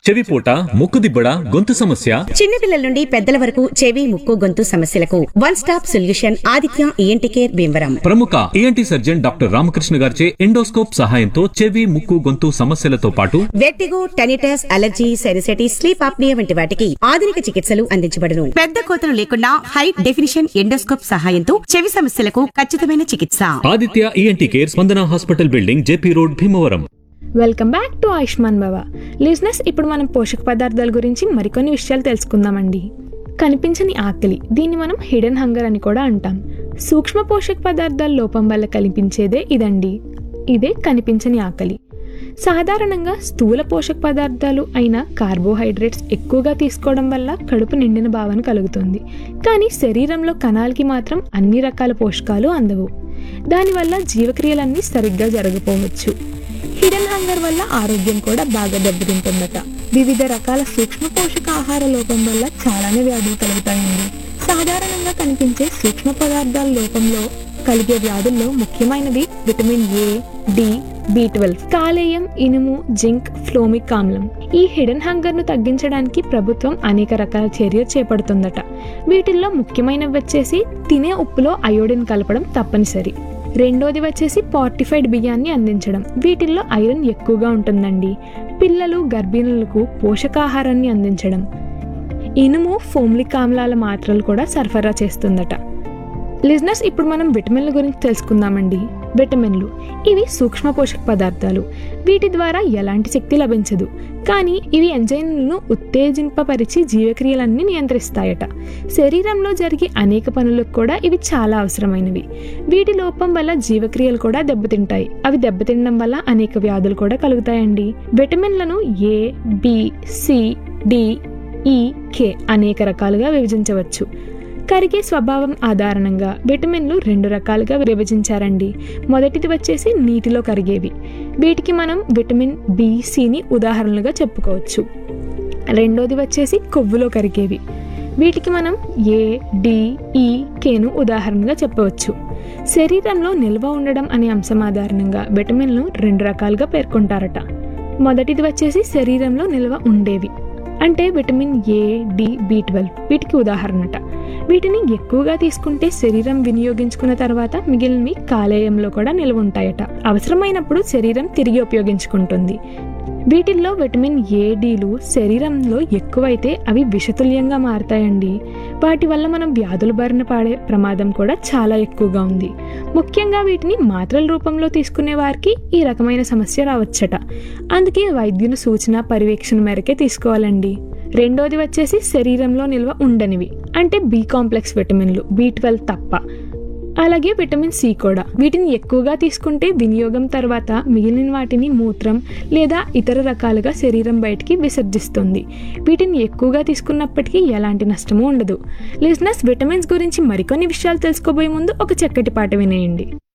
చెవిపోట ముక్కుదిబ్బడ గొంతు సమస్య చిన్నపిల్లల నుండి పెద్దల వరకు చెవి ముక్కు గొంతు సమస్యలకు one stop solution Aditya ENT care Bhimavaram ప్రముఖ ఏఎన్టీ సర్జన్ డాక్టర్ రామకృష్ణ గారిచే ఎండోస్కోప్ సహాయంతో చెవి ముక్కు గొంతు సమస్యలతో పాటు vertigo tinnitus allergy sinusitis sleep apnoea వంటి వాటికి ఆధునిక చికిత్సలు అందించబడును పెద్ద కోతలు లేకుండా హై డెఫినిషన్ ఎండోస్కోప్ సహాయంతో చెవి సమస్యలకు ఖచ్చితమైన చికిత్స Aditya ENT care Spandana hospital building JP road Bhimavaram welcome back to Ayushman Bhava లిజినెస్ ఇప్పుడు మనం పోషక పదార్థాల గురించి మరికొన్ని విషయాలు తెలుసుకుందామండి కనిపించని ఆకలి దీన్ని మనం హిడెన్ హంగర్ అని కూడా అంటాం సూక్ష్మ పోషక పదార్థాల లోపం వల్ల కనిపించేదే ఇదండి ఇదే కనిపించని ఆకలి సాధారణంగా స్థూల పోషక పదార్థాలు అయిన కార్బోహైడ్రేట్స్ ఎక్కువగా తీసుకోవడం వల్ల కడుపు నిండిన భావన కలుగుతుంది కానీ శరీరంలో కణాలకి మాత్రం అన్ని రకాల పోషకాలు అందవు దానివల్ల జీవక్రియలన్నీ సరిగ్గా జరగపోవచ్చు హిడెన్ హంగర్ వల్ల ఆరోగ్యం కూడా బాగా దెబ్బతింటుందట వివిధ రకాల సూక్ష్మ పోషక ఆహార లోపం వల్ల చాలానే వ్యాధులు కలుగుతాయండి సాధారణంగా కనిపించే సూక్ష్మ పదార్థాల లోపంలో కలిగే వ్యాధుల్లో ముఖ్యమైనవి vitamin A D B twelve కాలేయం ఇనుము జింక్ ఫ్లోమిక్ ఆమ్లం ఈ హిడెన్ హంగర్ ను తగ్గించడానికి ప్రభుత్వం అనేక రకాల చర్యలు చేపడుతుందట వీటిల్లో ముఖ్యమైనవి వచ్చేసి తినే ఉప్పులో అయోడిన్ కలపడం తప్పనిసరి రెండోది వచ్చేసి పార్టిఫైడ్ బియ్యాన్ని అందించడం వీటిల్లో ఐరన్ ఎక్కువగా ఉంటుందండి పిల్లలు గర్భిణులకు పోషకాహారాన్ని అందించడం ఇనుము ఫోమ్లిక్ ఆమ్లాల మాత్రలు కూడా సరఫరా చేస్తుందట లిజినెస్ ఇప్పుడు మనం విటమిన్ల గురించి తెలుసుకుందామండి విటమిన్లు ఇవి సూక్ష్మ పోషక పదార్థాలు వీటి ద్వారా ఎలాంటి శక్తి లభించదు కానీ ఇవి ఎంజైమ్లను ఉత్తేజింపపరిచి జీవక్రియలన్నీ నియంత్రిస్తాయట శరీరంలో జరిగే అనేక పనులకు కూడా ఇవి చాలా అవసరమైనవి వీటి లోపం వల్ల జీవక్రియలు కూడా దెబ్బతింటాయి అవి దెబ్బతినడం వల్ల అనేక వ్యాధులు కూడా కలుగుతాయండి విటమిన్లను A B C D E K అనేక రకాలుగా విభజించవచ్చు కరిగే స్వభావం ఆధారంగా విటమిన్లు రెండు రకాలుగా విభజించారండి మొదటిది వచ్చేసి నీటిలో కరిగేవి వీటికి మనం విటమిన్ బి సిని ఉదాహరణలుగా చెప్పుకోవచ్చు రెండోది వచ్చేసి కొవ్వులో కరిగేవి వీటికి మనం ఏ డి ఈ కేను ఉదాహరణగా చెప్పవచ్చు శరీరంలో నిల్వ ఉండడం అనే అంశం ఆధారంగా విటమిన్లు రెండు రకాలుగా పేర్కొంటారట మొదటిది వచ్చేసి శరీరంలో నిల్వ ఉండేవి అంటే vitamin A D B twelve వీటికి ఉదాహరణట వీటిని ఎక్కువగా తీసుకుంటే శరీరం వినియోగించుకున్న తర్వాత మిగిలినవి కాలేయంలో కూడా నిల్వ ఉంటాయట అవసరమైనప్పుడు శరీరం తిరిగి ఉపయోగించుకుంటుంది వీటిల్లో విటమిన్ ఏ డీలు శరీరంలో ఎక్కువైతే అవి విషతుల్యంగా మారతాయండి వాటి వల్ల మనం వ్యాధుల బారిన పాడే ప్రమాదం కూడా చాలా ఎక్కువగా ఉంది ముఖ్యంగా వీటిని మాత్రల రూపంలో తీసుకునే వారికి ఈ రకమైన సమస్య రావచ్చట అందుకే వైద్యుని సూచన పర్యవేక్షణ మేరకే తీసుకోవాలండి రెండోది వచ్చేసి శరీరంలో నిల్వ ఉండనివి అంటే బి కాంప్లెక్స్ విటమిన్లు బి ట్వెల్వ్ తప్ప అలాగే విటమిన్ సి కూడా వీటిని ఎక్కువగా తీసుకుంటే వినియోగం తర్వాత మిగిలిన వాటిని మూత్రం లేదా ఇతర రకాలుగా శరీరం బయటికి విసర్జిస్తుంది వీటిని ఎక్కువగా తీసుకున్నప్పటికీ ఎలాంటి నష్టము ఉండదు లిజినెస్ విటమిన్స్ గురించి మరికొన్ని విషయాలు తెలుసుకోబోయే ముందు ఒక చక్కటి పాట వినేయండి